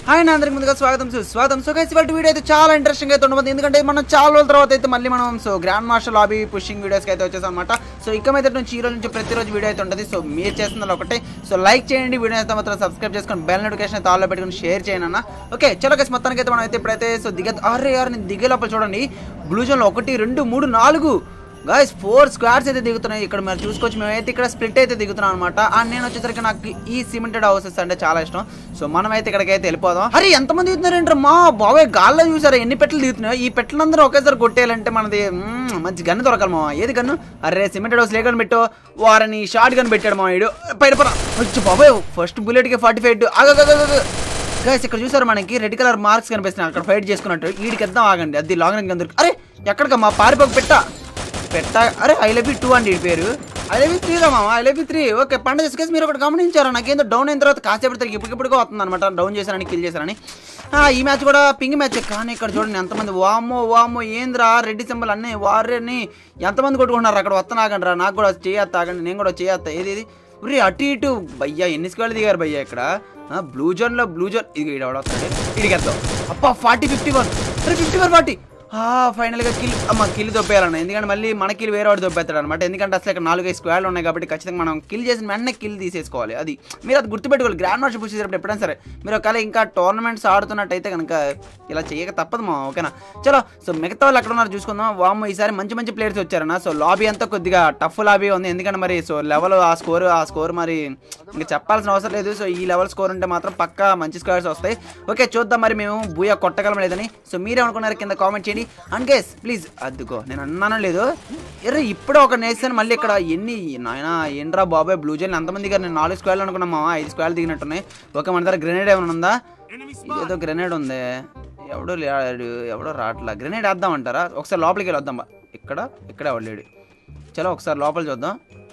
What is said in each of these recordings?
Hi నా అందరికి ముందుగా స్వాగతం సో స్వాగతం సో గైస్ ఇవాళ వీడియో అయితే చాలా ఇంట్రెస్టింగ్ అయితే ఉండబోతుంది ఎందుకంటే మనం చాలా రోజుల తర్వాత అయితే మళ్ళీ మనం so grand master lobby pushing వీడియోస్కి అయితే వచ్చేసాం అనమాట సో ఇక మీద నుంచి ఈ రోజు నుంచి ప్రతిరోజు వీడియో అయితే ఉంటుంది సో మీరు చేస్తున్న ఒకటే సో లైక్ చేయండి వీడియో అయితే మాత్రం సబ్స్క్రైబ్ చేసుకొని బెల్ నోటిఫికేషన్ అయితే ఆల్లో పెట్టుకొని షేర్ చేయండి అన్న ఓకే చలో గైస్ మొత్తానికి అయితే మనం అయితే ఇప్పుడైతే సో దిగ అరే యారు నేను దిగే లోపల చూడండి బ్లూ జోన్లో ఒకటి రెండు మూడు నాలుగు గాయస్ ఫోర్ స్క్వాడ్స్ అయితే దిగుతున్నాయి ఇక్కడ మీరు చూసుకోవచ్చు మేమైతే ఇక్కడ స్ప్లిట్ అయితే దిగుతున్నాం అనమాట అండ్ నేను వచ్చేసరికి నాకు ఈ సిమెంటెడ్ హౌసెస్ అంటే చాలా ఇష్టం సో మనం అయితే ఇక్కడికి అయితే వెళ్ళిపోదాం అరే ఎంతమంది దిగుతున్నారంటే మా బాబాయ్ గాల్లో చూసారా ఎన్ని పెట్టలు దిగుతున్నాయో ఈ పెట్టలందరూ ఒకేసారి కొట్టేయాలంటే మనది మ్మ్, మంచి గన్ను దొరకాలి మా ఏది గన్ను అరే సిమెంటెడ్ హౌస్ లేగన్ పెట్టు వారని షార్ట్ గన్ పెట్టాడు మా వీడు పైన పర వచ్చి బాబాయ్ ఫస్ట్ బుల్లెట్కి ఫార్టీ ఫైవ్ ఆగ గైస్ ఇక్కడ చూసారు మనకి రెడ్ కలర్ మార్క్స్ కనిపిస్తున్నాయి అక్కడ ఫైట్ చేసుకున్నట్టు వీడికి ఎద్దాం ఆగండి అది లాంగ్ అందరికి అరే ఎక్కడికమ్మా పారిపోక పెట్ట పెట్ట అరే ఐ లవ్ యూ టూ అండి ఈ పేరు ఐ లవ్ యూ త్రీ రా మామ I love you three okay పండుగ చేసుకేసి మీరు ఒకటి గమనించారు నాకేందో డౌన్ అయిన తర్వాత కాసేపు తిరిగి ఇప్పటికిప్పుడుగా వస్తుంది అనమాట డౌన్ చేశారని కిల్ చేశారని ఆ, ఈ మ్యాచ్ కూడా పింగ్ మ్యాచ్ కానీ ఇక్కడ చూడండి ఎంతమంది వామ్మో వామ్మో ఏంద్రా రెడ్డి సింబల్ అన్నీ వారిని ఎంతమంది కొట్టుకుంటున్నారు అక్కడ వస్తున్నాగండి రా నాకు కూడా చేయత్తా ఆగండి నేను కూడా చేయత్తా ఏది ఇది ఉరి అటు ఇటు భయ్యా ఎన్ని స్క్వేర్లు దిగారు భయ్యా ఇక్కడ బ్లూ జోన్లో బ్లూ జోన్ ఇది ఇక్కడ వస్తాడు ఇడికి వెళ్తాం అప్ప ఫార్టీ ఫిఫ్టీ వన్ అరే ఫిఫ్టీ వన్ ఫార్టీ ఫైనల్గా కిల్ అమ్మ కిల్ దొబ్బేయాలన్న ఎందుకంటే మళ్ళీ మన కిల్ వేరే వాడు దొబ్బేస్తాడు అనమాట ఎందుకంటే అసలు ఇక్కడ నాలుగైదు స్క్వేర్లు ఉన్నాయి కాబట్టి ఖచ్చితంగా మనం కిల్ చేసిన వెంటనే కిల్ తీసేసుకోవాలి అది మీరు అది గుర్తుపెట్టుకోవాలి గ్రాండ్ మాస్టర్ పుష్ చేసేటప్పుడు ఎప్పుడైనా సరే మీరు ఒకవేళ ఇంకా టోర్నమెంట్స్ ఆడుతున్నట్టయితే కనుక ఇలా చేయక తప్పదు మా ఓకేనా చలో సో మిగతా వాళ్ళు ఎక్కడ ఉన్నారు చూసుకుందాం వామ్మ ఈసారి మంచి మంచి ప్లేయర్స్ వచ్చారన్న సో లాబీ అంతా కొద్దిగా టఫ్ లాబీ ఉంది ఎందుకంటే మరి సో లెవెల్ ఆ స్కోర్ ఆ స్కోర్ మరి ఇంకా చెప్పాల్సిన అవసరం లేదు సో ఈ లెవెల్ స్కోర్ ఉంటే మాత్రం పక్కా మంచి స్కోర్స్ వస్తాయి ఓకే చూద్దాం మరి మేము బూయా కొట్టగలం లేదని సో మీరేమనుకున్నారు కింద కామెంట్ చేయండి అండ్ గేస్ ప్లీజ్ అద్దుకో నేను అన్నానో లేదు ఎర్ర ఇప్పుడే ఒక నేసాను మళ్ళీ ఇక్కడ ఎన్ని నాయన ఏంట్రా బాబాయ్ బ్లూ జైల్ ఎంతమంది గారు నేను నాలుగు స్క్వేర్లు అనుకున్నామా ఐదు స్క్వేర్లు దిగినట్టున్నాయి ఓకే మన దగ్గర గ్రెనేడ్ ఏమైనా ఉందా ఏదో గ్రెనేడ్ ఉంది ఎవడో లేడు ఎవడో రావట్లా గ్రెనేడ్ వేద్దామంటారా ఒకసారి లోపలికి వెళ్ళి వద్దాం బా. ఇక్కడ ఇక్కడ ఎవడు లేడు చలో ఒకసారి లోపల చూద్దాం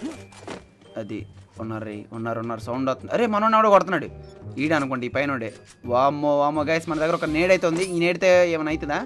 అది ఉన్నారు రే ఉన్నారు ఉన్నారు సౌండ్ వస్తుంది అరే మనోడు ఎవడో కొడుతున్నాడు ఈడ అనుకోండి ఈ పైనోడే వామ్మో వామ్మో గైస్ మన దగ్గర ఒక నేడైతే ఉంది ఈ నేడితే ఏమైనా అవుతుందా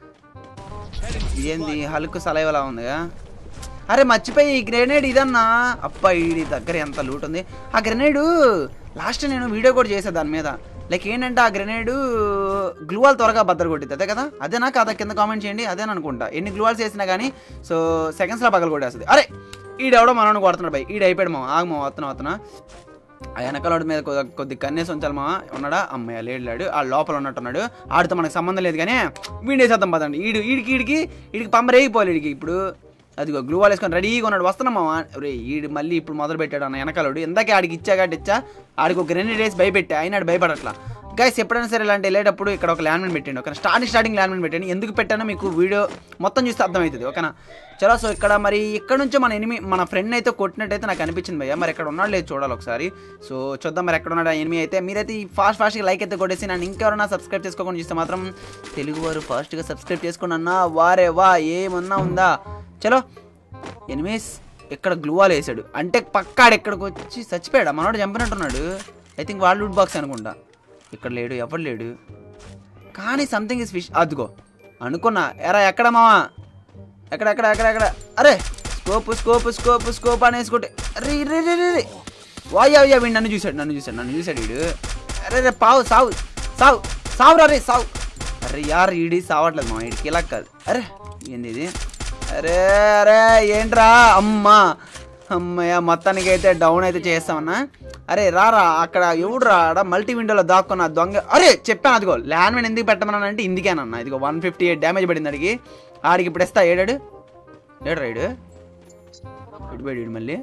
ఏంది హల్క్ సలైవలా ఉందిగా అరే మర్చిపోయి ఈ గ్రెనేడ్ ఇదన్నా అప్ప ఈ దగ్గర ఎంత లూట్ ఉంది ఆ గ్రెనేడు లాస్ట్ నేను వీడియో కూడా చేసా దాని మీద లైక్ ఏంటంటే ఆ గ్రెనేడ్ గ్లూవాల్ త్వరగా బద్దలు కొట్టింది అదే కదా అదేనా కాదా కింద కామెంట్ చేయండి అదేనా అనుకుంటా ఎన్ని గ్లూవాల్స్ వేసినా కానీ సో సెకండ్స్లో పగలు కొట్టేస్తుంది అరే ఈడెవడో మనోని కొడుతున్నాడు బై ఈడ అయిపోయాడు మా ఆగమా వస్తున్నా వస్తున్నా ఆ వెనకాల మీద కొద్ది కొద్ది కన్నేసి ఉంచాలి మా ఉన్నాడా అమ్మాయి లేడు ఆ లోపల ఉన్నట్టున్నాడు ఆడితో మనకు సంబంధం లేదు కానీ వీడేసేద్దాం పదండి ఈడు ఈడికి ఈడికి ఈడికి పంపరేగిపోవాలి ఈడికి ఇప్పుడు అదిగో గ్లూ వాల్ వేసుకొని రెడీగా ఉన్నాడు వస్తున్నామా రే ఈడు మళ్ళీ ఇప్పుడు మొదలు పెట్టాడు అన్న వెనకాలడు ఇందాకే ఆడికి ఇచ్చా కాబట్టి ఇచ్చా ఆడికి ఒక రెండు డేస్ భయపెట్టా అయినా ఆడు భయపడట్లా గైస్ ఎప్పుడైనా సరే ఇలాంటి వెళ్ళేటప్పుడు ఇక్కడ ఒక ల్యాండ్ మైన్ పెట్టండి ఒక స్టార్టింగ్ స్టార్టింగ్ ల్యాండ్ మైన్ పెట్టండి ఎందుకు పెట్టానో మీకు వీడియో మొత్తం చూస్తే అర్థమవుతుంది ఓకేనా చలో సో ఇక్కడ మరి ఇక్కడ నుంచి మన ఎనిమి మన ఫ్రెండ్ అయితే కొట్టినట్టయితే నాకు అనిపించింది భయ్య మరి ఎక్కడ ఉన్నాడు లేదు చూడాలి ఒకసారి సో చూద్దాం మరి ఎక్కడ ఉన్నాడు ఆ ఎనిమి అయితే మీరైతే ఈ ఫాస్ట్ ఫాస్ట్గా లైక్ అయితే కొట్టేసి నన్ను ఇంకెవరైనా సబ్స్క్రైబ్ చేసుకోకుండా చూస్తే మాత్రం తెలుగు వారు ఫాస్ట్గా సబ్స్క్రైబ్ చేసుకోండి అన్నా వారే వా ఏమన్నా ఉందా చలో ఎనిమీస్ ఇక్కడ గ్లూవాల్ వేసాడు అంటే పక్కాడు ఎక్కడికి వచ్చి చచ్చిపోయాడు మనోడు చంపినట్టున్నాడు ఐ థింక్ వాళ్ళ లూట్ బాక్స్ అనుకుంటా ఇక్కడ లేడు ఎవరు లేడు కానీ సంథింగ్ ఇస్ ఫిష్ అదిగో అనుకున్నా ఎరా ఎక్కడ మావా ఎక్కడ ఎక్కడ ఎక్కడ ఎక్కడ అరే స్కోప్ స్కోప్ స్కోప్ స్కోప్ అని వేసుకుంటే అరే రే రే రే రే వాయ్యా అయ్యా వీడు నన్ను చూశాడు నన్ను చూశాడు నన్ను చూశాడు వీడు అరే రే పావు సావు సావు సావు రే సావు అరే యార్ ఈడి సావట్లేదు మా వీడికి ఇలా కాదు అరే ఏంది ఇది అరే అరే ఏంట్రా అమ్మా అమ్మయ్య మొత్తానికి అయితే డౌన్ అయితే చేస్తామన్నా అరే రారా అక్కడ ఎవడు రాడా మల్టీ విండోలో దాక్కున్న దొంగ అరే చెప్పాను అదిగో ల్యాండ్ మైన్ ఎందుకు పెట్టమన్నా అంటే ఇందుకేనన్నా ఇదిగో వన్ ఫిఫ్టీ ఎయిట్ డ్యామేజ్ పడింది అడిగి ఆడికి ఇప్పుడు ఇస్తా ఏడాడు ఏడు రైడు ఇటుపోయాడు మళ్ళీ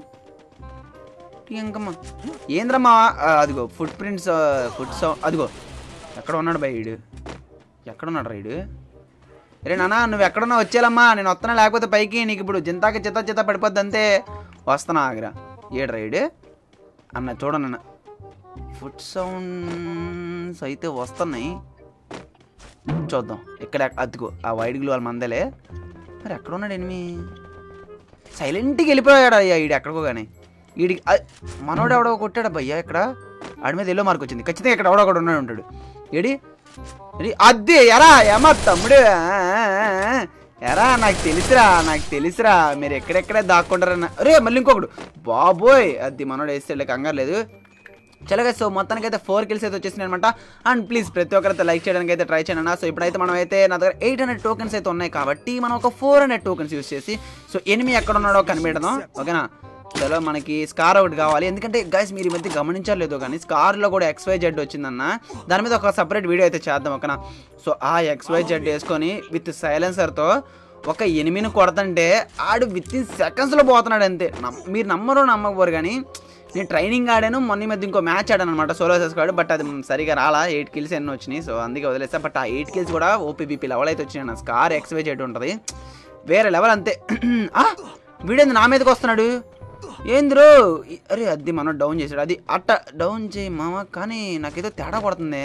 ఇంకమ్మా ఏంద్రమ్మా ఆ, అదిగో ఫుట్ ప్రింట్స్ ఫుట్ సౌ అదిగో ఎక్కడ ఉన్నాడు బై ఈడు ఎక్కడ ఉన్నాడు రైడు రే నాన్న నువ్వు ఎక్కడున్నా వచ్చేలమ్మా నేను వస్తున్నా లేకపోతే పైకి నీకు ఇప్పుడు జింతాకి చిత్త చిత్త పడిపోద్ది అంతే వస్తున్నా ఆగరా ఏడు రైడు అన్న చూడన్న ఫుట్ సౌండ్స్ అయితే వస్తున్నాయి చూద్దాం ఇక్కడ అదిగో ఆ వైట్ గ్లూ వాళ్ళ మందలే మరి ఎక్కడ ఉన్నాడు ఎనిమి సైలెంట్గా వెళ్ళిపోయాడు అయ్యా ఈడు ఎక్కడికో కానీ వీడికి అ- మనోడు ఎవడో కొట్టాడు భయ్యా ఇక్కడ ఆడి మీద ఎల్లో మార్క్ వచ్చింది ఖచ్చితంగా ఇక్కడ ఎవడో ఒకడు ఉన్నాడు ఉంటాడు ఏడి ఏడి అద్దె ఎరా ఏమా తమ్ముడు ఆ, ఆ, ఆ. ఎరా నాకు తెలుసురా నాకు తెలుసురా మీరు ఎక్కడెక్కడే దాక్కుంటారన్న రే మళ్ళీ ఇంకొకడు బాబోయ్ అది మనోడు వేస్తే కంగారు లేదు చలో guys, సో మొత్తానికి అయితే ఫోర్ కిల్స్ అయితే వచ్చేసినాయి అనమాట అండ్ ప్లీజ్ ప్రతి ఒక్కరైతే లైక్ చేయడానికి అయితే ట్రై చేయండి అన్న సో ఇప్పుడైతే మనం అయితే నా దగ్గర ఎయిట్ హండ్రెడ్ టోకెన్స్ అయితే ఉన్నాయి కాబట్టి మనం ఒక ఫోర్ హండ్రెడ్ టోకెన్స్ యూస్ చేసి సో ఎనిమిది ఎక్కడ ఉన్నాడో కనిపెడదాం ఓకేనా చలో మనకి స్కార్ ఒకటి కావాలి ఎందుకంటే గైస్ మీరు ఈ మధ్య గమనించారు లేదో కానీ స్కార్లో కూడా ఎక్స్వై జెడ్ వచ్చిందన్న దాని మీద ఒక సపరేట్ వీడియో అయితే చేద్దాం ఓకేనా సో ఆ ఎక్స్వై జెడ్ వేసుకొని విత్ సైలెన్సర్తో ఒక ఎనిమిదిని కొడతంటే ఆడు విత్ ఇన్ సెకండ్స్లో పోతున్నాడు అంతే నమ్- మీరు నమ్మరు నమ్మకపోరు కానీ నేను ట్రైనింగ్ ఆడాను మొన్న ఈ మధ్య ఇంకో మ్యాచ్ ఆడాను అనమాట సోలో కాడు బట్ అది సరిగా రాలా ఎయిట్ కిల్స్ ఎన్ని వచ్చినాయి సో అందుకే వదిలేస్తా బట్ ఆ ఎయిట్ కిల్స్ కూడా ఓపీబీపీ లెవెల్ అయితే వచ్చినాయి నా స్కార్ ఎక్స్వై జెడ్ ఉంటుంది వేరే లెవెల్ అంతే ఆ, వీడేంది నా మీదకి వస్తున్నాడు ఏంద్రో ఈ- అరే అది మనం డౌన్ చేసాడు అది అట్ట డౌన్ చేయి మామ కానీ నాకేదో తేడా పడుతుంది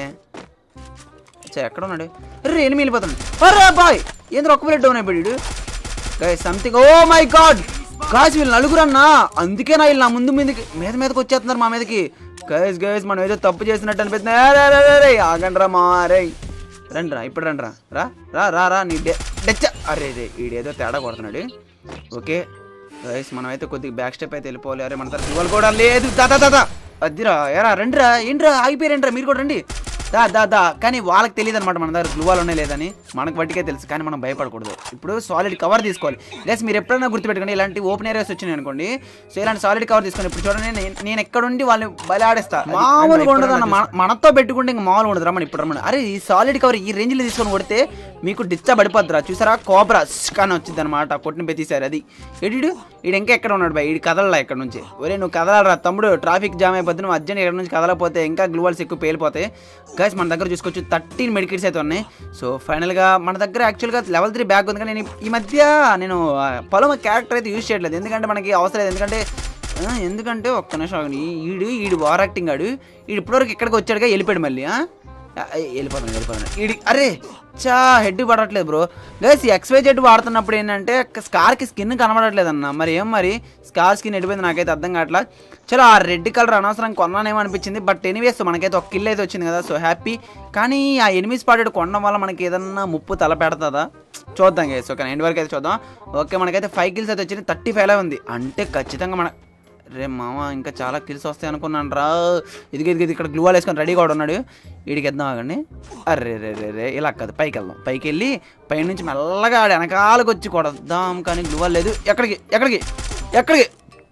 చే ఎక్కడ ఉన్నాడు అరే ఎనిమిది వెళ్ళిపోతున్నాడు అరే బాయ్ ఏంద్ర ఒక్క ప్లేట్ డౌన్ అయిపోయాడు guys something oh my god guys వీళ్ళు నలుగురు అన్నా అందుకే నా వీళ్ళు నా ముందు మీదకి మీద మీదకి వచ్చేస్తున్నారు మా మీదకి గైస్ గైస్ మనం ఏదో తప్పు చేసినట్టు అనిపిస్తుంది ఏ, రే, రే, రే, రే, ఆగండి రా మా రే రండి రా ఇప్పుడు రండి రా రా రా రా రా నీ డె డెచ్చ అరే రే ఈడేదో తేడా కొడుతున్నాడు ఓకే గైస్ మనం అయితే కొద్దిగా బ్యాక్ స్టెప్ అయితే వెళ్ళిపోవాలి అరే మన తరఫు ఇవాళ కూడా లేదు దాదా దాదా అద్దిరా ఎరా రండిరా ఏంట్రా ఆగిపోయారంట్రా మీరు కూడా రండి దా దా దా కానీ వాళ్ళకి తెలియదు అనమాట మన దగ్గర గ్లూవాలు ఉన్నాయి లేదని మనకు బట్టికే తెలుసు కానీ మనం భయపడకూడదు ఇప్పుడు సాలిడ్ కవర్ తీసుకోవాలి గైస్ మీరు ఎప్పుడైనా గుర్తుపెట్టుకోండి ఇలాంటి ఓపెన్ ఏరియాస్ వచ్చినాయి అనుకోండి సో ఇలాంటి సాలిడ్ కవర్ తీసుకోండి ఇప్పుడు చూడండి నేను- నేను ఎక్కడుండి వాళ్ళని బలి ఆడేస్తా మామూలుగా ఉండదు అన్న మన- మనతో పెట్టుకుంటే ఇంకా మామూలుగా ఉండదు రమ్మని ఇప్పుడు రమ్మని అరే ఈ సాలిడ్ కవర్ ఈ రేంజ్లో తీసుకొని కొడితే మీకు డిస్టర్బ్ పడిపోద్దురా చూసారా కోబ్రా కానీ వచ్చింది అనమాట కొట్టిన పెట్టేశారు అది ఎడిడు ఈడు ఇంకా ఎక్కడ ఉన్నాడు బాయ్ ఈడు కదలలా ఇక్కడ నుంచి ఒరే నువ్వు కదలరా తమ్ముడు ట్రాఫిక్ జామ్ అయిపోతే నువ్వు అర్జెంట్ ఇక్కడ నుంచి కదలపోతే ఇంకా గ్లూవల్స్ ఎక్కువ పేలిపోతాయి గైస్ మన దగ్గర చూసుకోవచ్చు థర్టీన్ మెడికిట్స్ అయితే ఉన్నాయి సో ఫైనల్గా మన దగ్గర యాక్చువల్గా లెవెల్ త్రీ బ్యాగ్ ఉంది కానీ నేను ఈ మధ్య నేను ఆ, పొలం క్యారెక్టర్ అయితే యూజ్ చేయట్లేదు ఎందుకంటే మనకి అవసరం లేదు ఎందుకంటే ఆ, ఎందుకంటే ఒక్క నిమిషం ఆగండి. ఈడు ఈడు ఓవర్ యాక్టింగ్ ఆడు ఈడు ఇప్పటివరకు ఇక్కడికి వచ్చాడుగా వెళ్ళిపోయాడు మళ్ళీ ఆ? ఆ, వెళ్ళిపోతాను వెళ్ళిపోతాను ఈడి అరే చా హెడ్ పడట్లేదు బ్రో గైస్ ఎక్స్వై జెడ్ వాడుతున్నప్పుడు ఏంటంటే స్కార్కి స్కిన్ కనబడట్లేదు అన్న మరి ఏం మరి స్కార్ స్కిన్ ఎడిపోయింది నాకైతే అర్థం కావట్లా చలో ఆ రెడ్ కలర్ అనవసరం కొన్నానేమో అనిపించింది బట్ ఎనీవేస్ మనకైతే ఒక కిల్ అయితే వచ్చింది కదా సో హ్యాపీ కానీ ఆ ఎనిమిది స్పాటెడ్ కొనడం వల్ల మనకి ఏదన్నా ముప్పు తల పెడతాదా చూద్దాం గైస్ ఓకే ఎండ్ వరకు అయితే చూద్దాం ఓకే మనకైతే ఫైవ్ కిల్స్ అయితే వచ్చింది థర్టీ ఫైవ్ ఉంది అంటే ఖచ్చితంగా మన రే మామ ఇంకా చాలా కిల్స్ వస్తాయి అనుకున్నాను రా ఇదిగో ఇదిగో ఇక్కడ గ్లూ వాల్ వేసుకొని రెడీగా కూడా ఉన్నాడు వీడికి ఎద్దాం ఆగండి అర్రే రే రే రే ఇలా కాదు పైకి వెళ్దాం పైకి వెళ్ళి పై నుంచి మెల్లగా ఆడి వెనకాలకు వచ్చి కొడదాం కానీ గ్లూ వాల్ లేదు ఎక్కడికి ఎక్కడికి ఎక్కడికి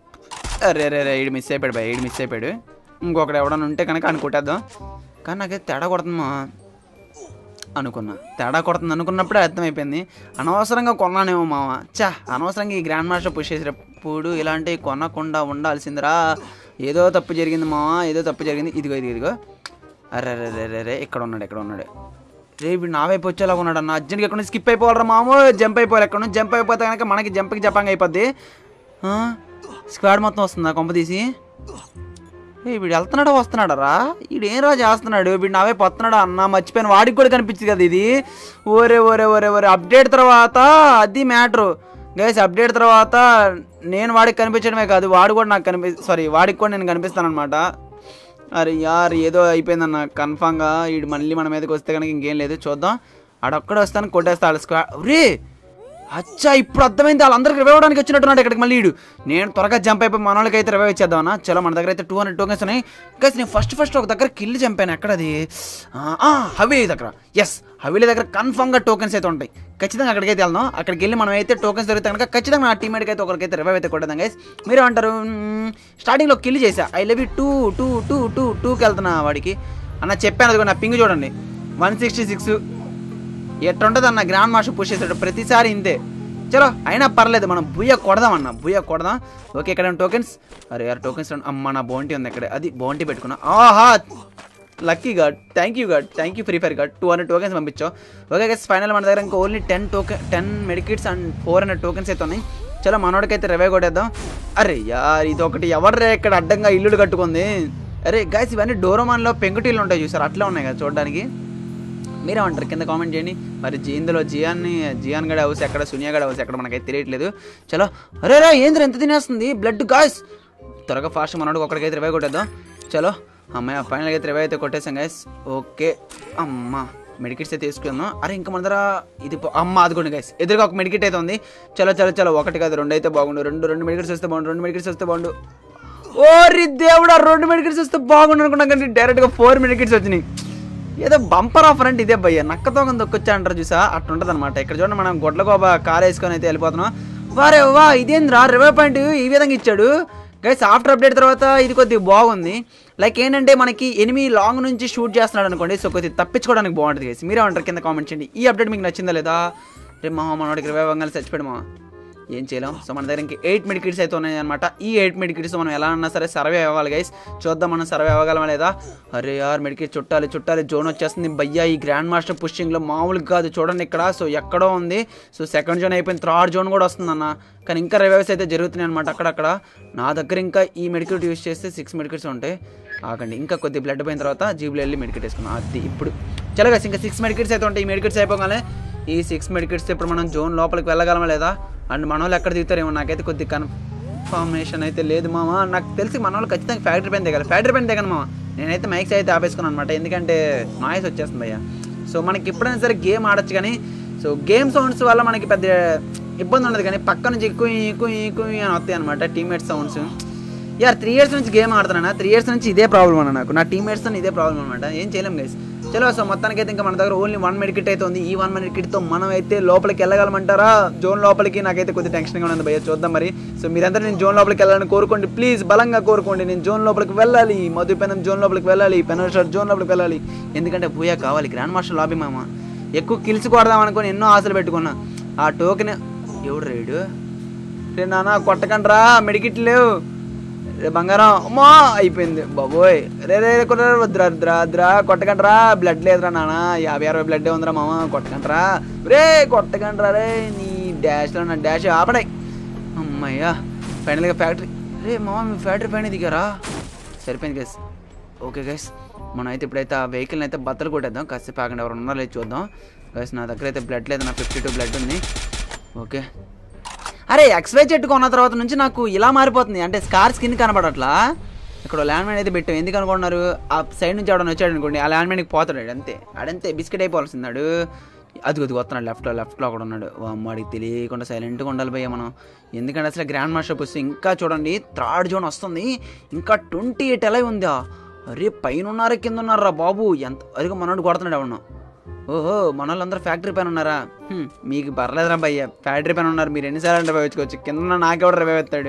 అరే రే రే ఈడు మిస్ అయిపోయాడు బాయ్ ఈడు మిస్ అయిపోయాడు ఇంకొకటి ఎవడన్నా ఉంటే కనుక అని కొట్టేద్దాం కానీ నాకైతే తేడా కొడుతుందమ్మా అనుకున్నా తేడా కొడుతుంది అనుకున్నప్పుడే అర్థమైపోయింది అనవసరంగా కొన్నానేమో మామ చా అనవసరంగా ఈ గ్రాండ్ మాస్టర్ పుష్ చేసేటప్పుడు ఇలాంటివి కొనకుండా ఉండాల్సిందిరా ఏదో తప్పు జరిగింది మామ ఏదో తప్పు జరిగింది ఇదిగో ఇదిగో ఇదిగో అరే రే రే రే రే ఇక్కడ ఉన్నాడు ఇక్కడ ఉన్నాడు రే ఇప్పుడు నా వైపు వచ్చేలాగా ఉన్నాడు అన్న అర్జెంట్గా ఎక్కడ నుంచి స్కిప్ అయిపోవాలరా మామో జంప్ అయిపోవాలి ఎక్కడ నుంచి జంప్ అయిపోతే కనుక మనకి జంప్కి జపాంగ్ అయిపోద్ది స్క్వాడ్ మొత్తం వస్తుందా కొంప తీసి ఏ వీడు వెళ్తున్నాడా వస్తున్నాడా రా వీడు ఏం రా చేస్తున్నాడు వీడు నావే వస్తున్నాడా అన్న మర్చిపోయిన వాడికి కూడా కనిపించింది కదా ఇది ఓరే ఓరే ఓరే ఓరే అప్డేట్ తర్వాత అది మ్యాటర్ గైస్ అప్డేట్ తర్వాత నేను వాడికి కనిపించడమే కాదు వాడు కూడా నాకు కనిపి సారీ వాడికి కూడా నేను కనిపిస్తాను అనమాట అరే యార్ ఏదో అయిపోయిందన్న కన్ఫామ్గా వీడు మళ్ళీ మన మీదకి వస్తే కనుక ఇంకేం లేదు చూద్దాం ఆడొక్కడ వస్తాను కొట్టేస్తా వాళ్ళ స్క్వా రే అచ్చా ఇప్పుడు అర్థమైంది వాళ్ళందరికి రివైవ్ అవడానికి వచ్చినట్టున్నాడు ఇక్కడికి మళ్ళీ వీడు నేను త్వరగా జంప్ అయిపోయి మన వాళ్ళకి అయితే రివైవ్ ఇచ్చేద్దామన్నా చలో మన దగ్గర అయితే టూ హండ్రెడ్ టోకెన్స్ ఉన్నాయి గైస్ నేను ఫస్ట్ ఫస్ట్ ఒక దగ్గర కిల్ చంపాను ఎక్కడది ఆ, ఆ, హవేలీ దగ్గర ఎస్ హవేలీ దగ్గర కన్ఫామ్గా టోకెన్స్ అయితే ఉంటాయి ఖచ్చితంగా అక్కడికైతే వెళ్దాం అక్కడికి వెళ్ళి మనం అయితే టోకెన్స్ దొరికితే కనుక ఖచ్చితంగా నా టీమేట్కి అయితే ఒకరికైతే రివైవ్ అయితే కొట్టదాం గైస్ మీరు ఏమంటారు మ్మ్, స్టార్టింగ్లో కిల్ చేసా I love you two two two two టూకి వెళ్తున్నా వాడికి అన్న చెప్పాను అది నా పింగ్ చూడండి వన్ సిక్స్టీ సిక్స్ ఎట్టుంటుంది అన్న గ్రాండ్ మాస్టర్ పుష్ చేసాడు ప్రతిసారి ఇంతే చలో అయినా పర్లేదు మనం బుయ్య కొడదాం అన్న బుయ్య కొడదాం ఓకే ఇక్కడ టోకెన్స్ అరే యార్ టోకెన్స్ అమ్మ నా బౌంటీ ఉంది ఇక్కడ అది బౌంటీ పెట్టుకున్నా ఆహా lucky god thank you god thank you free fire god two hundred tokens పంపించావు ఓకే గైస్ ఫైనల్ మన దగ్గర ఇంకా only ten token ten medkits and four hundred tokens అయితే ఉన్నాయి చలో మనోడికైతే రివై కొట్టేద్దాం అరే యార్ ఇది ఒకటి ఎవరు ఇక్కడ అడ్డంగా ఇల్లులు కట్టుకుంది అరే గైస్ ఇవన్నీ డోరోమాన్లో పెంకుటీలు ఉంటాయి చూసారు అట్లా ఉన్నాయి కదా చూడడానికి మీరేమంటారు కింద కామెంట్ చేయండి మరి జీ- ఇందులో జియాన్ని జియాన్ గడ హౌస్ ఎక్కడ సునియా గడ హౌస్ ఎక్కడ మనకైతే తెలియట్లేదు చలో అరే రా ఏంద్ర ఎంత తినేస్తుంది బ్లడ్ గాయస్ త్వరగా ఫాస్ట్ మనోడు ఒకడికైతే రివై కొట్టేద్దాం చలో అమ్మాయి ఫైనల్గా అయితే రివై అయితే కొట్టేసాం గైస్ ఓకే అమ్మా మెడికిట్స్ అయితే తీసుకుందాం అరే ఇంకా మన దగ్గర ఇది పో- అమ్మ అదిగోండి గైస్ ఎదురుగా ఒక మెడికిట్ అయితే ఉంది చలో చలో చలో ఒకటి కాదు రెండు అయితే బాగుండు రెండు రెండు మెడికిట్స్ వస్తే బాగుండు రెండు మెడికిట్స్ వస్తే బాగుండు ఓరి దేవుడా రెండు మెడికెట్స్ వస్తే బాగుండు అనుకున్నా కానీ డైరెక్ట్గా ఫోర్ మెడికెట్స్ వచ్చినాయి ఏదో బంపర్ ఆఫర్ అంటే ఇదే భయ్య నక్కతో దొక్కొచ్చా అంటారు చూసా అట్లుంటది అనమాట ఇక్కడ చూడండి మనం గొడ్లగోబ కార్ వేసుకొని అయితే వెళ్ళిపోతున్నాం వారే వా ఇదేంద్రా రివే పాయింట్ ఈ విధంగా ఇచ్చాడు గైస్ ఆఫ్టర్ అప్డేట్ తర్వాత ఇది కొద్దిగా బాగుంది లైక్ ఏంటంటే మనకి ఎనిమిది లాంగ్ నుంచి షూట్ చేస్తున్నాడు అనుకోండి సో కొద్దిగా తప్పించుకోవడానికి బాగుంటుంది గైస్ మీరే ఉంటారు కింద కామెంట్ చేయండి ఈ అప్డేట్ మీకు నచ్చిందా లేదా రేపు మా మనోడికి రివైవ్ అవ్వగానే చచ్చిపోయాడు మా ఏం చేయలేం సో మన దగ్గర ఇంక ఎయిట్ మెడికిట్స్ అయితే ఉన్నాయి అనమాట ఈ ఎయిట్ మెడికిట్స్ మనం ఎలా అన్నా సరే సర్వే అవ్వాలి గైస్ చూద్దాం మనం సర్వే అవ్వగలమా లేదా అరే యార్ మెడికిట్ చుట్టాలి చుట్టాలి జోన్ వచ్చేస్తుంది భయ్యా ఈ గ్రాండ్ మాస్టర్ పుషింగ్లో మామూలుగా కాదు చూడండి ఇక్కడ సో ఎక్కడో ఉంది సో సెకండ్ జోన్ అయిపోయింది థర్డ్ జోన్ కూడా వస్తుందన్న కానీ ఇంకా రివైవ్స్ అయితే జరుగుతున్నాయి అనమాట అక్కడక్కడ నా దగ్గర ఇంకా ఈ మెడికిట్ యూస్ చేస్తే సిక్స్ మెడికిట్స్ ఉంటాయి ఆగండి ఇంకా కొద్ది బ్లడ్ పోయిన తర్వాత జీబులో వెళ్ళి మెడికిట్ వేసుకున్నాం అది ఇప్పుడు చలో guys, ఇంకా సిక్స్ మెడికిట్స్ అయితే ఉంటాయి ఈ మెడికిట్స్ అయిపోగానే ఈ సిక్స్ మెడికిట్స్ ఇప్పుడు మనం జోన్ లోపలికి వెళ్ళగలమా లేదా అండ్ మన వాళ్ళు ఎక్కడ దిగుతారేమో నాకైతే కొద్ది కన్ఫర్మేషన్ అయితే లేదు మామ నాకు తెలిసి మన వాళ్ళు ఖచ్చితంగా ఫ్యాక్టరీ పైన దిగాలి ఫ్యాక్టరీ పైన దిగను మామ నేనైతే మైక్స్ అయితే ఆపేసుకున్నాను అనమాట ఎందుకంటే నాయిస్ వచ్చేస్తుంది భయ్య సో మనకి ఎప్పుడైనా సరే గేమ్ ఆడొచ్చు కానీ సో గేమ్ సౌండ్స్ వల్ల మనకి పెద్ద ఇబ్బంది ఉండదు కానీ పక్క నుంచి ఎక్కువ ఎక్కువ ఎక్కువ అని వస్తాయి అనమాట టీమేట్ సౌండ్స్ యార్ త్రీ ఇయర్స్ నుంచి గేమ్ ఆడుతున్నా త్రీ ఇయర్స్ నుంచి ఇదే ప్రాబ్లం అన్న నాకు నా టీమేట్స్తో ఇదే ప్రాబ్లం అనమాట ఏం చేయలేం గైస్ చలో సో మొత్తానికి అయితే ఇంకా మన దగ్గర ఓన్లీ వన్ మెడికిట్ అయితే ఉంది ఈ వన్ మెడికిట్తో మనం అయితే లోపలికి వెళ్ళగలమంటారా జోన్ లోపలికి నాకైతే కొద్ది టెన్షన్గా ఉంది భయ్య చూద్దాం మరి సో మీరందరూ నేను జోన్ లోపలికి వెళ్ళాలని కోరుకోండి ప్లీజ్ బలంగా కోరుకోండి నేను జోన్ లోపలికి వెళ్ళాలి మధుపెనం జోన్ లోపలికి వెళ్ళాలి పెనర్ షర్ట్ జోన్ లోపలికి వెళ్ళాలి ఎందుకంటే భూయా కావాలి గ్రాండ్ మాస్టర్ లాబీ మామ ఎక్కువ కిల్స్ కొడదాం అనుకొని ఎన్నో ఆశలు పెట్టుకున్నా ఆ టోకెన్ ఎవడు రేడు రే నాన్న కొట్టకండ్రా మెడికిట్ లేవు రే బంగారం అమ్మా అయిపోయింది బాబోయ్ రే రే రే కొట్ట వద్దురా వద్దురా వద్దురా కొట్టకండ్రా బ్లడ్ లేదురా నాన్న యాభై అరవై బ్లడ్ ఉందిరా మామ కొట్టకండ్రా రే కొట్టకండ్రా రే నీ డాష్లో నా డాష్ ఆపడాయి అమ్మయ్యా ఫైనల్గా ఫ్యాక్టరీ రే మామ మీ ఫ్యాక్టరీ పైన దిగారా సరిపోయింది గైస్ ఓకే గైస్ మనం అయితే ఇప్పుడైతే ఆ వెహికల్ని అయితే బత్తలు కొట్టేద్దాం కాసేపు ఆగండి ఎవరు ఉన్నారో లేదు చూద్దాం గైస్ నా దగ్గర అయితే బ్లడ్ లేదు నా ఫిఫ్టీ టూ బ్లడ్ ఉంది ఓకే అరే ఎక్స్వై చెట్టు కొన్న తర్వాత నుంచి నాకు ఇలా మారిపోతుంది అంటే స్కార్ స్కిన్ కనబడట్లా ఇక్కడ ల్యాండ్ మైన్ అయితే పెట్టాం ఎందుకు అనుకున్నారు ఆ సైడ్ నుంచి ఎవడన్నా వచ్చాడు అనుకోండి ఆ ల్యాండ్ మైన్కి పోతాడు ఆడు అంతే ఆడంతే బిస్కెట్ అయిపోవాల్సిందాడు అది కొద్దిగా వస్తున్నాడు లెఫ్ట్లో లెఫ్ట్లో కూడా ఉన్నాడు అమ్మాడికి తెలియకుండా సైలెంట్గా ఉండాలి భయ్య మనం ఎందుకంటే అసలు గ్రాండ్ మాస్టర్ పుస్తకం ఇంకా చూడండి థర్డ్ జోన్ వస్తుంది ఇంకా ట్వంటీ ఎయిట్ ఎలా ఉందా అరే పైన ఉన్నారా కింద ఉన్నారా బాబు ఎంత అదిగో మనోడు కొడుతున్నాడు ఎవడన్నా ఓహో మన వాళ్ళందరూ ఫ్యాక్టరీ పైన ఉన్నారా హ్మ్, మీకు పర్లేదురా భయ్య ఫ్యాక్టరీ పైన ఉన్నారు మీరు ఎన్నిసార్లు అంటే వేయించుకోవచ్చు కింద ఉన్న నాకెవడు రివైవ్ ఎత్తాడు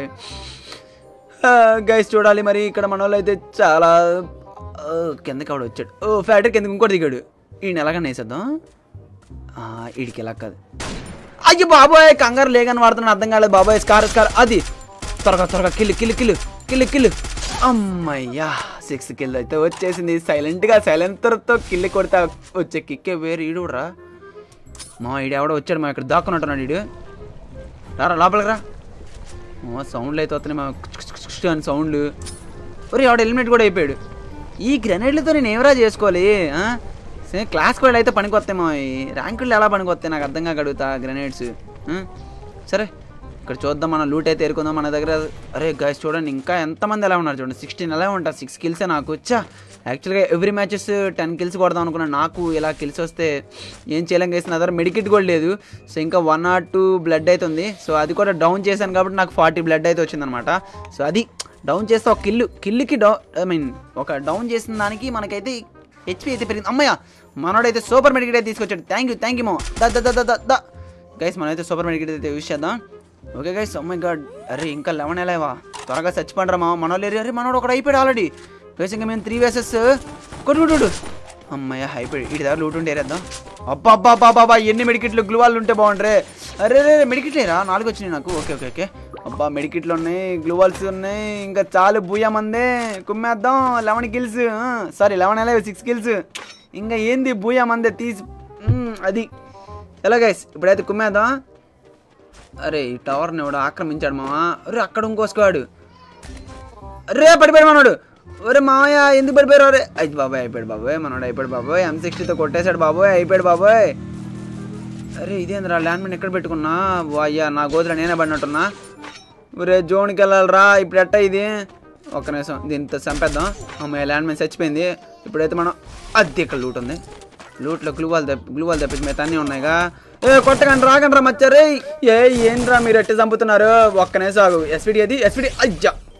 గైస్ చూడాలి మరి ఇక్కడ మన వాళ్ళు అయితే చాలా ఆ, కిందకి ఆవిడ వచ్చాడు ఓ ఫ్యాక్టరీ కిందకి ఇంకోటి దిగాడు ఈయన ఎలాగన్నా వేసేద్దాం ఆ, ఈడికి ఎలా కాదు అయ్యో బాబాయ్ కంగారు లేగని వాడుతున్నాను అర్థం కాలేదు బాబాయ్ స్కార్ స్కార్ అది త్వరగా త్వరగా kill kill kill kill kill అమ్మయ్యా సిక్స్ కిల్ అయితే వచ్చేసింది సైలెంట్గా సైలెంతర్తో కిల్లు కొడితే వచ్చే కిక్కే వేరు ఈడురా మా ఈడు ఎవడో వచ్చాడు మా ఇక్కడ దాక్కున్నట్టున్నాడు ఈడు రారా లోపలికి రా ఓ సౌండ్లు అయితే వస్తున్నాయి మా కుచ్ కుచ్ కుచ్ కుచ్ అని సౌండ్లు ఒరే ఆవిడ హెల్మెట్ కూడా అయిపోయాడు ఈ గ్రెనేడ్లతో నేను ఏమరా చేసుకోవాలి ఆ? సరే క్లాస్కి వెళ్ళి అయితే పనికొస్తాయి మా ర్యాంకులు ఎలా పనికొస్తాయి నాకు అర్థం కాక అడుగుతా గ్రెనేడ్స్ ఆ? సరే ఇక్కడ చూద్దాం మన లూట్ అయితే ఎరుకుందాం మన దగ్గర అరే గైస్ చూడండి ఇంకా ఎంతమంది ఎలా ఉన్నారు చూడండి సిక్స్టీన్ ఎలా ఉంటారు సిక్స్ కిల్సే నాకు వచ్చా యాక్చువల్గా ఎవ్రీ మ్యాచెస్ టెన్ కిల్స్ కొడదాం అనుకున్నాను నాకు ఇలా కిల్స్ వస్తే ఏం చేయలేం గైస్ నా దగ్గర మెడికిట్ కూడా లేదు సో ఇంకా వన్ ఆర్ టూ బ్లడ్ అయితే ఉంది సో అది కూడా డౌన్ చేశాను కాబట్టి నాకు ఫార్టీ బ్లడ్ అయితే వచ్చిందనమాట సో అది డౌన్ చేస్తే ఒక కిల్లు కిల్లుకి డౌన్ ఐ మీన్ ఒక డౌన్ చేసిన దానికి మనకైతే హెచ్పి అయితే పెరిగింది అమ్మయ్య మనోడైతే సూపర్ మెడికెట్ అయితే తీసుకొచ్చాడు థ్యాంక్ యూ థ్యాంక్ యూ మో ద ద ద ద ద గైస్ మనమైతే సూపర్ మెడికెట్ అయితే యూస్ చేద్దాం ఓకే గైస్ అమ్మాయి గాడ్ అరే ఇంకా లెవెన్ ఎలావా త్వరగా చచ్చిపోండ్రా మా మనోళ్ళు ఏరి- అరే మనోడు ఒకడు అయిపోయాడు ఆల్రెడీ గైస్ ఇంకా మేము త్రీ వేసెస్ కొట్టుడు అమ్మయ్య అయిపోయాడు ఇటు దగ్గర లూట్ ఉంటే ఏరేద్దాం అబ్బా అబ్బా అబ్బా అబ్బా, అబ్బా ఎన్ని మెడికెట్లు గ్లూవాళ్ళు ఉంటే బాగుంటారే అరే రే మెడికెట్ లేరా నాలుగు వచ్చినాయి నాకు ఓకే ఓకే ఓకే అబ్బా మెడికెట్లు ఉన్నాయి గ్లూవాల్స్ ఉన్నాయి ఇంకా చాలు భూయా మందే కుమ్మేద్దాం లెవెన్ కిల్స్ సారీ లెవెన్ ఎలా సిక్స్ కిల్స్ ఇంకా ఏంది భూయా మందే తీసి మ్, అది ఎలా గైస్ ఇప్పుడైతే కుమ్మేద్దాం అరే ఈ టవర్ని ఎవడో ఆక్రమించాడు మావా అరే అక్కడ ఇంకోసుకోవాడు అరే పడిపోయాడు మనోడు ఒరే మావయ్య ఎందుకు పడిపోయారు అరే అయితే బాబాయ్ అయిపోయాడు బాబాయ్ మనోడు అయిపోయాడు బాబాయ్ ఎం సిక్స్టీతో కొట్టేశాడు బాబాయ్ అయిపోయాడు బాబాయ్ అరే ఇదేంద్రా ల్యాండ్ మైన్ ఎక్కడ పెట్టుకున్నా ఓ అయ్యా నా గోతులో నేనే పడినట్టున్నా ఒరే జోన్కి వెళ్ళాలిరా ఇప్పుడు ఎట్ట ఇది ఒక్క నిమిషం దీంతో చంపేద్దాం అమ్మాయి ల్యాండ్ మైన్ చచ్చిపోయింది ఇప్పుడైతే మనం అది ఇక్కడ లూట్ ఉంది లూట్లో గ్లూవాల్ తప్పి గ్లూవాల్ తప్పించి మిగతా అన్నీ ఉన్నాయిగా ఏ కొట్టకండి రాకండి రా మచ్చారే ఏ ఏంట్రా మీరు ఎట్టి చంపుతున్నారు ఒక్క నిమిషం ఆగు ఎస్విడి అది ఎస్విడి అయ్యా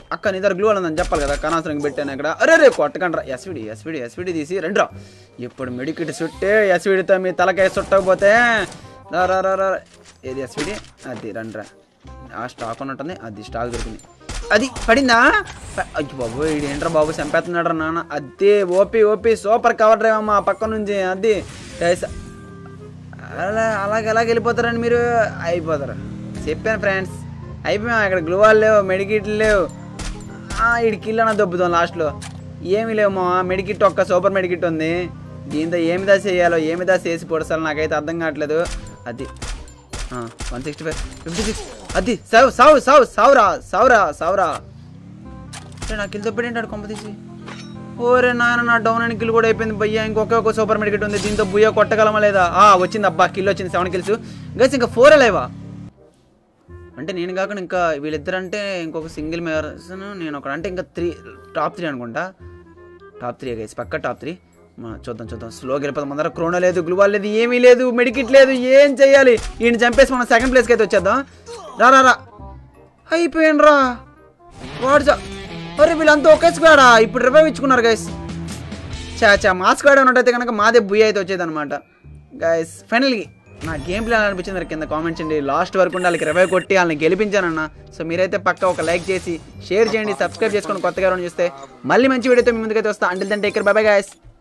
అక్క నీ దగ్గర గ్లూ ఉందని చెప్పాలి కదా కనాసరం పెట్టాను ఇక్కడ అరే రే కొట్టకండ్రా ఎస్విడి ఎస్విడి ఎస్విడి తీసి రండిరా ఇప్పుడు మెడికిట్ చుట్టే ఎస్విడితో మీ తలకాయ చుట్టకపోతే రా రా రా రా ఏది ఎస్విడి అది రండిరా ఆ స్టాక్ ఉన్నట్టుంది అది స్టాక్ దొరికింది అది పడిందా ప- అయ్యో బాబు ఇది ఏంట్రా బాబు చంపేస్తున్నాడు రా నాన్న అదే OP OP super cover drive అమ్మా పక్క నుంచి అది గైస్ అలా అలాగే అలాగే వెళ్ళిపోతారండి మీరు అయిపోతారు చెప్పాను ఫ్రెండ్స్ అయిపోయాం ఇక్కడ గ్లూవాల్ లేవు మెడికిట్లు లేవు ఇడి కిల్ అన్న దొబ్బుతాం లాస్ట్లో ఏమీ లేవు మా మెడికిట్ ఒక్క సూపర్ మెడికిట్ ఉంది దీంతో ఏమి దా చేయాలో ఏమి దా చేసి పొడసాలో నాకైతే అర్థం కావట్లేదు అది one sixty five fifty six అది సావు సావు సావు సావురా సావురా సావురా అంటే నా కిల్ దొబ్బడేంటాడు కొంప తీసి ఓరే నాయన నా డౌన్ అని కిల్ కూడా అయిపోయింది భయ్యా ఇంకొక ఒక సూపర్ మెడికెట్ ఉంది దీంతో బుయ్య కొట్టగలమా లేదా ఆ వచ్చింది అబ్బా కిల్ వచ్చింది సెవెన్ కిల్స్ గైస్ ఇంకా ఫోర్ లేవా అంటే నేను కాకుండా ఇంకా వీళ్ళిద్దరంటే ఇంకొక సింగిల్ మేరసన్ నేను ఒక అంటే ఇంకా త్రీ టాప్ త్రీ అనుకుంటా టాప్ త్రీ గైస్ పక్క టాప్ త్రీ చూద్దాం చూద్దాం స్లోగా వెళ్ళిపోతాం అందరూ క్రోనో లేదు గ్లూవాల్ లేదు ఏమీ లేదు మెడికిట్ లేదు ఏం చేయాలి ఈయన చంపేసి మనం సెకండ్ ప్లేస్కి అయితే వచ్చేద్దాం రా రా రా అయిపోయాను రా వాడు చ- అరే వీళ్ళంతా ఒకే స్క్వాడా ఇప్పుడు రివైవ్ ఇచ్చుకున్నారు గైస్ చా చా మా స్క్వాడ్ ఉన్నట్టయితే కనుక మాదే బుయ్య అయితే వచ్చేది అనమాట గైస్ ఫైనల్గా నా గేమ్ ప్లే అనిపించింది మరి కింద కామెంట్స్ చేయండి లాస్ట్ వరకు ఉండి వాళ్ళకి రివైవ్ కొట్టి వాళ్ళని గెలిపించానన్న సో మీరైతే పక్క ఒక లైక్ చేసి షేర్ చేయండి సబ్స్క్రైబ్ చేసుకొని కొత్తగా ఎవరైనా చూస్తే మళ్ళీ మంచి వీడియోతో మీ ముందుకైతే వస్తా until then take bye bye guys